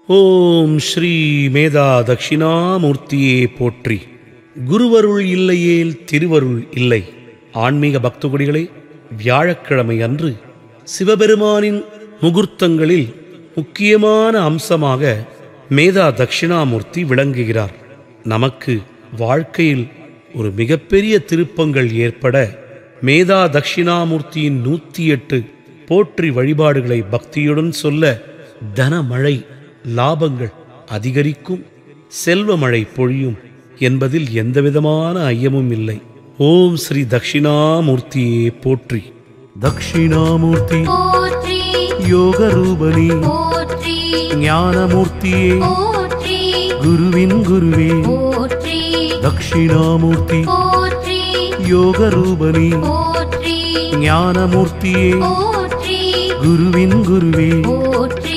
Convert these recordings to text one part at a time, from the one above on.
ஓம் ஸ்ரீ மேதா தட்சிணாமூர்த்தியே போற்றி குருவருள் இல்லையேல் திருவருள் இல்லை ஆன்மீக பக்தகுடிகளே வியாழக்கிழமை அன்று சிவபெருமானின் முகூர்த்தங்களில் முக்கியமான அம்சமாக மேதா தட்சிணாமூர்த்தி விளங்குகிறார் நமக்கு வாழ்க்கையில் ஒரு மிகப்பெரிய திருப்பங்கள் ஏற்பட மேதா தட்சிணாமூர்த்தியின் நூற்றி எட்டு போற்றி வழிபாடுகளை பக்தியுடன் சொல்ல தனமழை லாபங்கள் அதிகரிக்கும் செல்வ மழை பொழியும் என்பதில் எந்தவிதமான ஐயமும் இல்லை ஓம் ஸ்ரீ தட்சிணாமூர்த்தியே போற்றி தட்சிணாமூர்த்தி போற்றி யோக ரூபணி போற்றி ஞானமூர்த்தியே போற்றி குருவின் குருவே போற்றி தட்சிணாமூர்த்தி போற்றி யோக ரூபணி போற்றி ஞானமூர்த்தியே போற்றி குருவின் குருவே போற்றி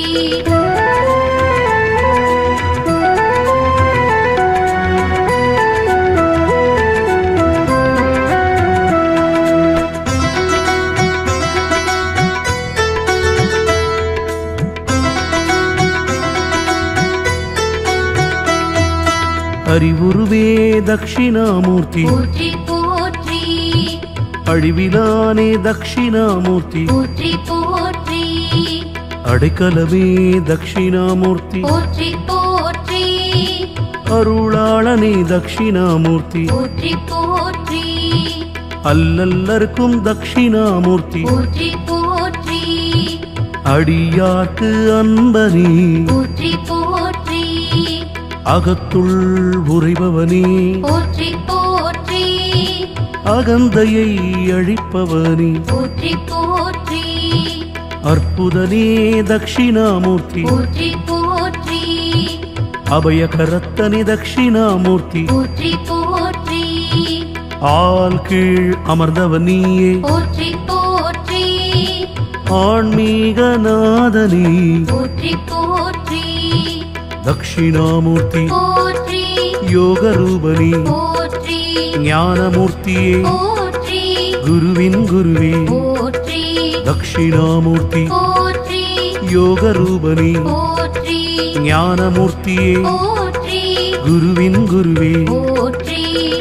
அறிவுருவே தட்சிணாமூர்த்தி போற்றி போற்றி அழிவிலானே தட்சிணாமூர்த்தி போற்றி போற்றி அடைக்கலமே தட்சிணாமூர்த்தி போற்றி போற்றி அருளாளனே தட்சிணாமூர்த்தி போற்றி போற்றி அல்லல்லருக்கும் தட்சிணாமூர்த்தி போற்றி போற்றி அடியார்க்கு அன்பனே போற்றி போற்றி அகத்துள் உறைபவனே போற்றி போற்றி அகந்தையை அழிப்பவனே போற்றி போற்றி அற்புதனே தட்சிணாமூர்த்தி போற்றி போற்றி அபயகரத்தனே தட்சிணாமூர்த்தி போற்றி போற்றி ஆள் கீழ் அமர்ந்தவனியே போற்றி போற்றி ஆன்மீக நாதனே போற்றி போற்றி தட்சிணாமூர்த்தி போற்றி யோக ரூபணி போற்றி ஞானமூர்த்தியே போற்றி குருவின் குருவே போற்றி தட்சிணாமூர்த்தி போற்றி யோக ரூபணி போற்றி ஞானமூர்த்தியே போற்றி குருவின் குருவே போற்றி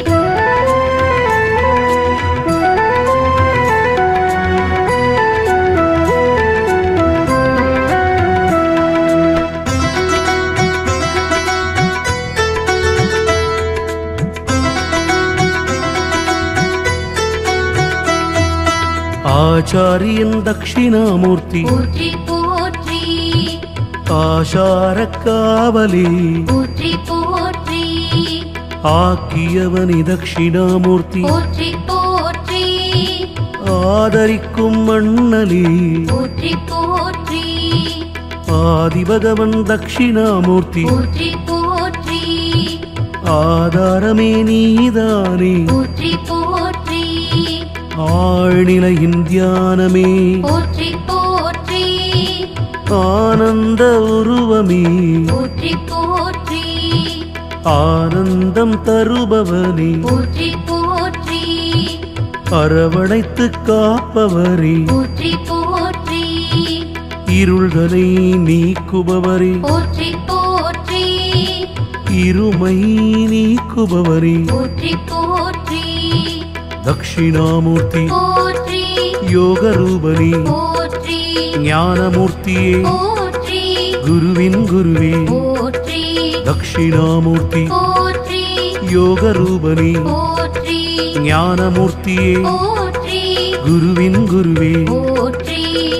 ஆச்சாரியன் தட்சிணாமூர்த்தி போற்றி போற்றி ஆசார காவலே போற்றி போற்றி ஆக்கியவனி தட்சிணாமூர்த்தி போற்றி போற்றி ஆதரிக்கும் மண்ணலே போற்றி போற்றி ஆதிபகவன் தட்சிணாமூர்த்தி போற்றி போற்றி ஆதாரமே நீதானே போற்றி போற்றி ஆழ்நிலையின் தியானமே போற்றி போற்றி ஆனந்த உருவமே போற்றி போற்றி ஆனந்தம் தருபவனே போற்றி போற்றி அரவணைத்து காப்பவரே போற்றி போற்றி இருள்களை நீக்குபவரே போற்றி போற்றி இருமை நீக்குபவரே போற்றி போற்றி தட்சிணாமூர்த்தி போற்றி யோக ரூபணி போற்றி ஞானமூர்த்தியே போற்றி குருவின் குருவே போற்றி தட்சிணாமூர்த்தி போற்றி யோக ரூபணி போற்றி ஞானமூர்த்தியே போற்றி குருவின் குருவே போற்றி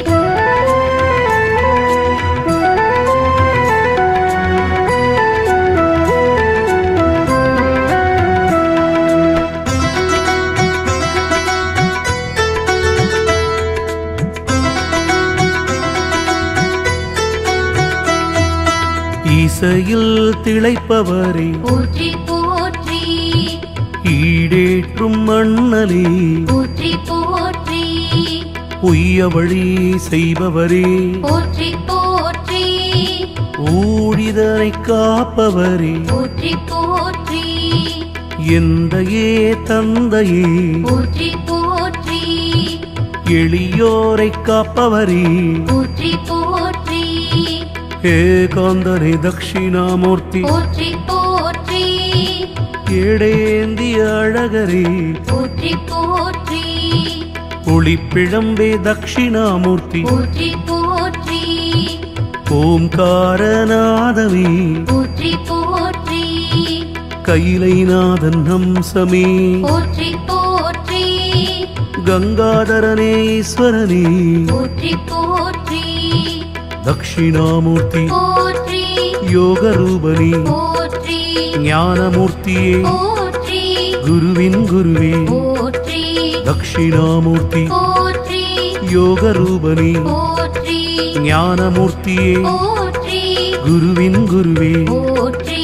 இசையில் திளைப்பவரே போற்றி போற்றி ஈடேற்றும் மண்ணலே போற்றி போற்றி உய்ய வழி செய்பவரே போற்றி போற்றி ஊழிதனை காப்பவரே போற்றி போற்றி எந்தையே தந்தையே போற்றி போற்றி எளியோரை காப்பவரே போற்றி போற்றி ஏகாந்தனே தட்சிணாமூர்த்தி போற்றி போற்றி ஏடேந்திய அழகரே போற்றி போற்றி ஒளிப்பிழம்பே தட்சிணாமூர்த்தி போற்றி போற்றி ஓம்காரநாதமே போற்றி போற்றி கைலைநாதன் ஹம்சமே போற்றி போற்றி கங்காதரனே ஈஸ்வரனே போற்றி போற்றி தட்சிணாமூர்த்தி போற்றி யோகரூபனே போற்றி ஞானமூர்த்தியே போற்றி குருவின் குருவே போற்றி தட்சிணாமூர்த்தி போற்றி யோகரூபனே போற்றி ஞானமூர்த்தியே போற்றி குருவின் குருவே போற்றி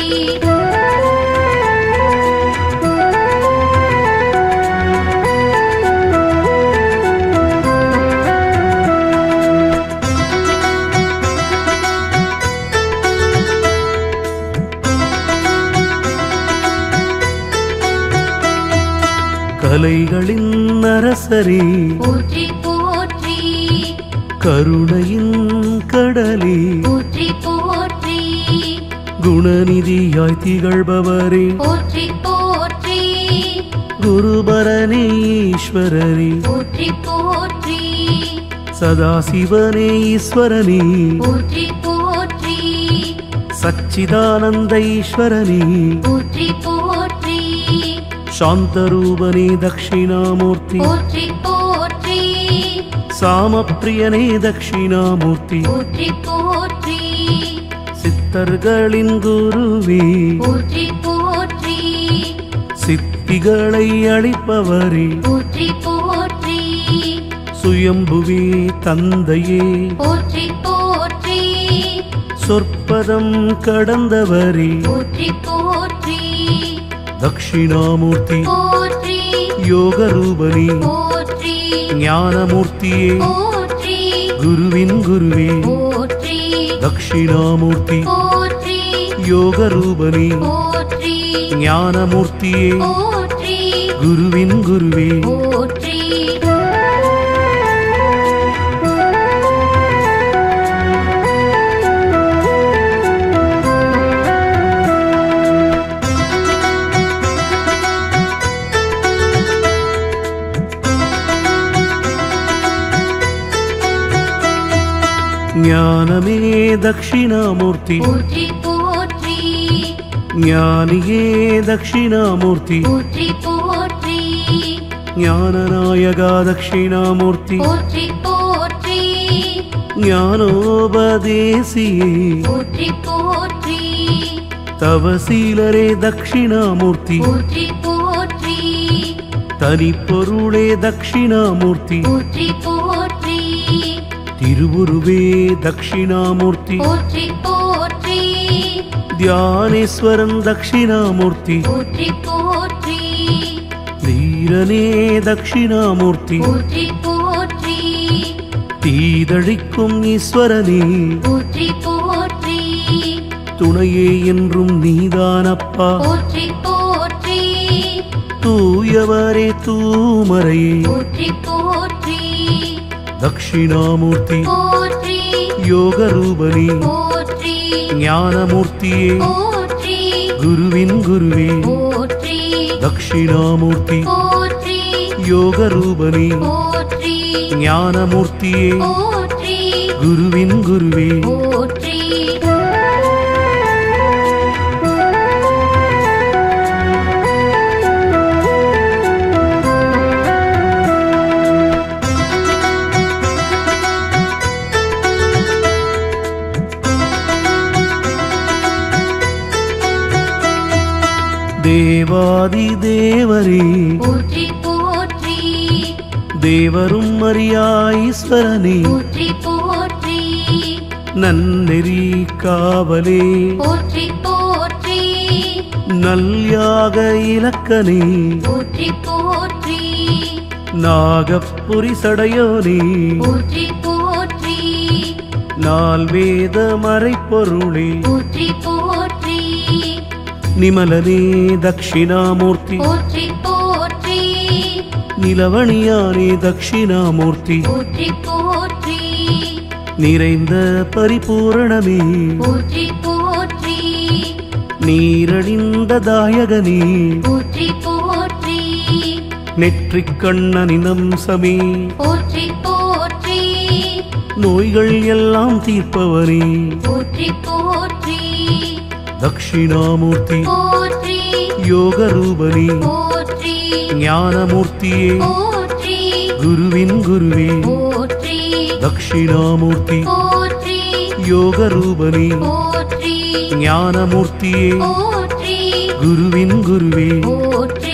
கலைகளின் அரசரே போற்றி போற்றி கருணையின் கடலே போற்றி போற்றி குணநிதியாய் திகழ்பவரே போற்றி போற்றி குருபரனே ஈஸ்வரரே போற்றி போற்றி சதாசிவனே ஈஸ்வரனே போற்றி போற்றி சச்சிதானந்த ஈஸ்வரனே போற்றி போற்றி சாந்தரூபனே தட்சிணாமூர்த்தி போற்றி போற்றி சாமப்பிரியனே தட்சிணாமூர்த்தி போற்றி போற்றி சித்தர்களின் குருவே போற்றி போற்றி சித்திகளை அளிப்பவரே போற்றி போற்றி சுயம்புவே தந்தையே போற்றி போற்றி சொற்பதம் கடந்தவரே போற்றி போற்றி தட்சிணாமூர்த்தி போற்றி யோகரூபனே போற்றி ஞானமூர்த்தியே போற்றி குருவின் குருவே போற்றி தட்சிணாமூர்த்தி போற்றி யோகரூபனே போற்றி ஞானமூர்த்தியே போற்றி குருவின் குருவே போற்றி ஞானமே தட்சிணாமூர்த்தி போற்றி போற்றி ஞானியே தட்சிணாமூர்த்தி போற்றி போற்றி ஞானநாயகா தட்சிணாமூர்த்தி போற்றி போற்றி ஞானோபதேசியே போற்றி போற்றி தவசீலரே தட்சிணாமூர்த்தி போற்றி போற்றி தனிப்பொருளே தட்சிணாமூர்த்தி போற்றி போற்றி திருவுருவே தட்சிணாமூர்த்தி போற்றி போற்றி தியானேஸ்வரன் தட்சிணாமூர்த்தி போற்றி போற்றி தீரனே தட்சிணாமூர்த்தி போற்றி போற்றி தீதழிக்கும் ஈஸ்வரனே போற்றி போற்றி துணையே என்றும் நீதானப்பா போற்றி போற்றி தூயவரே தூமரையே போற்றி போற்றி தட்சிணாமூர்த்தி போற்றி யோகரூபனே போற்றி ஞானமூர்த்தியே போற்றி குருவின் குருவே போற்றி தட்சிணாமூர்த்தி போற்றி யோகரூபனே போற்றி ஞானமூர்த்தியே போற்றி குருவின் குருவே போற்றி தேவாதி தேவரே போற்றி போற்றி தேவரும் அறியா ஈஸ்வரனே போற்றி போற்றி நன்னெறி காவலே போற்றி போற்றி நல்யாக இலக்கனே போற்றி போற்றி நாகப்புரி சடையோனே போற்றி போற்றி நால் வேத மறைப்பொருளே போற்றி போற்றி நிமலனே தட்சிணாமூர்த்தி போற்றி போற்றி நிலவணியானே தட்சிணாமூர்த்தி போற்றி போற்றி நிறைந்த பரிபூரணமே போற்றி போற்றி நீரழிந்த தாயகனே போற்றி போற்றி நெற்றிக் கண்ணனின் அம்சமே போற்றி போற்றி நோய்கள் எல்லாம் தீர்ப்பவனே போற்றி போற்றி தட்சிணாமூர்த்தி போற்றி யோக ரூபனே போற்றி ஞானமூர்த்தியே போற்றி குருவின் குருவே போற்றி தட்சிணாமூர்த்தி போற்றி யோக ரூபனே போற்றி ஞானமூர்த்தியே போற்றி குருவின் குருவே போற்றி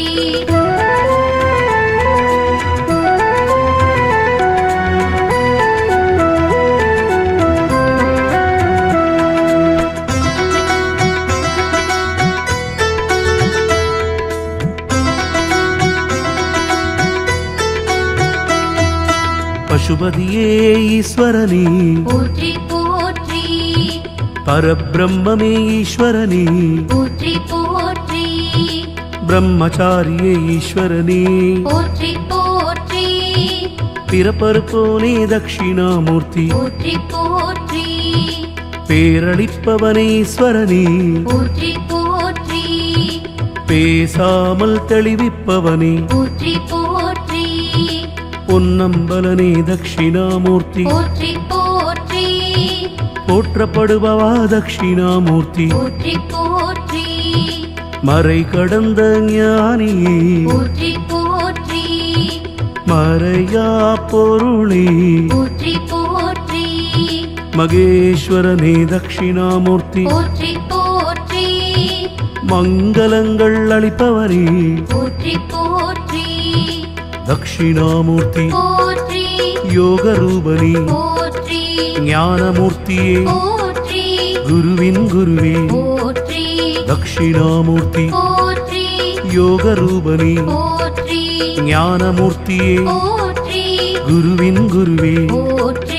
பசுபதியே ஈஸ்வரனே போற்றி போற்றி பரபிரம்மே ஈஸ்வரனே போற்றி போற்றி பிரம்மச்சாரியே ஈஸ்வரனே போற்றி போற்றி பிறப்பருப்போனே தட்சிணாமூர்த்தி போற்றி போற்றி பேரளிப்பவனே ஈஸ்வரனே போற்றி போற்றி பேசாமல் தெளிவிப்பவனே போற்றி போற்றி பொன்னம்பலனே தட்சிணாமூர்த்தி போற்றி போற்றி போற்றப்படுபவா தட்சிணாமூர்த்தி போற்றி போற்றி மறை கடந்த ஞானியே போற்றி போற்றி மறையா பொருளே போற்றி போற்றி மகேஸ்வரனே தட்சிணாமூர்த்தி போற்றி போற்றி மங்களங்கள் அளிப்பவரே போற்றி போற்றி தட்சிணாமூர்த்தி போற்றி யோக ரூபனே போற்றி ஞானமூர்த்தியே போற்றி குருவின் குருவே போற்றி தட்சிணாமூர்த்தி போற்றி யோக ரூபனே போற்றி ஞானமூர்த்தியே போற்றி குருவின் குருவே போற்றி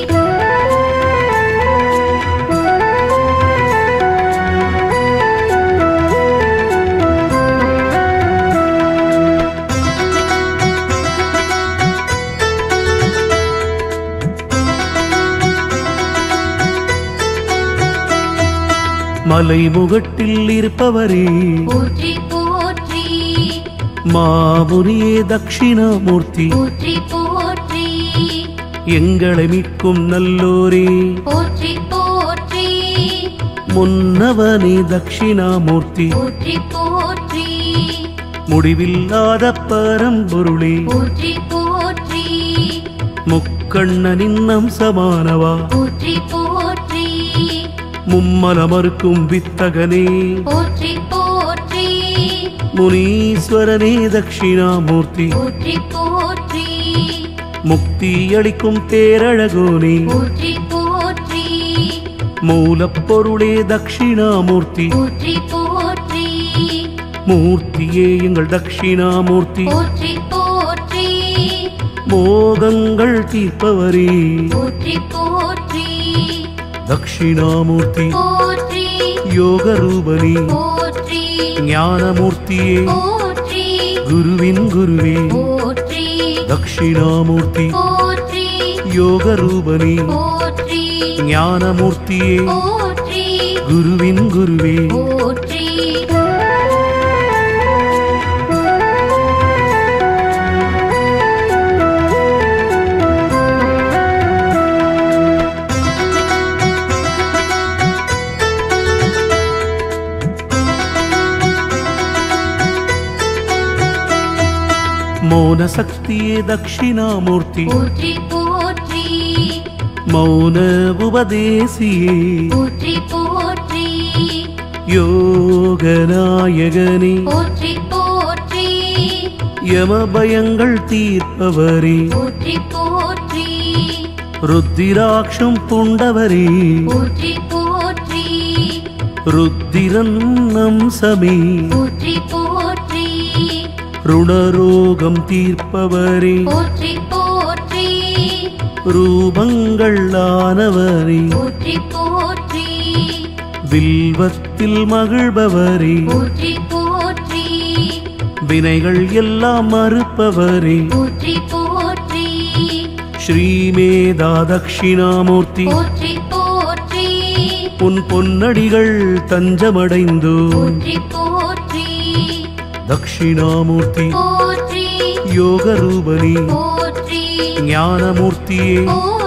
மலைமுகட்டில் இருப்பவரே போற்றி போற்றி மாமுனியே தட்சிணாமூர்த்தி போற்றி போற்றி எங்களை மீட்கும் நல்லோரே போற்றி போற்றி முன்னவனே தட்சிணாமூர்த்தி போற்றி போற்றி முடிவில்லாத பரம்பொருளே போற்றி போற்றி முக்கண்ணனின் அம்சமானவா போற்றி போற்றி மும்மலமறுக்கும் வித்தகனே போற்றி போற்றி முனீஸ்வரனே தட்சிணாமூர்த்தி போற்றி போற்றி முக்தி அளிக்கும் பேரழகோனே போற்றி போற்றி மூலப்பொருளே தட்சிணாமூர்த்தி போற்றி போற்றி மூர்த்தியே எங்கள் தட்சிணாமூர்த்தி போற்றி போற்றி மோகங்கள் தீர்ப்பவரே போற்றி போற்றி தட்சிணாமூர்த்தி போற்றி யோக ரூபனே போற்றி ஞானமூர்த்தியே போற்றி குருவின் குருவே போற்றி தட்சிணாமூர்த்தி போற்றி யோக ரூபனே போற்றி ஞானமூர்த்தியே போற்றி குருவின் குருவே போற்றி மௌன சக்தியே தட்சிணாமூர்த்தி போற்றி போற்றி மௌன உபதேசியே போற்றி போற்றி யோகநாயகனே போற்றி போற்றி யம பயங்கள் தீர்ப்பவரே போற்றி போற்றி ருத்திராட்சம் புண்டவரே போற்றி போற்றி ருத்திரன் அம்சமே போற்றி போற்றி ருணரோகம் தீர்ப்பவரே போற்றி போற்றி ரூபங்கள் ஆனவரே போற்றி போற்றி வில்வத்தில் மகிழ்பவரே போற்றி போற்றி வினைகள் எல்லாம் மறுப்பவரே போற்றி போற்றி ஸ்ரீமேதா தட்சிணாமூர்த்தி போற்றி போற்றி உன் பொன்னடிகள் தஞ்சமடைந்தோ போற்றி போற்றி தட்சிணாமூர்த்தி போற்றி யோகரூபணி போற்றி ஞானமூர்த்தியே போற்றி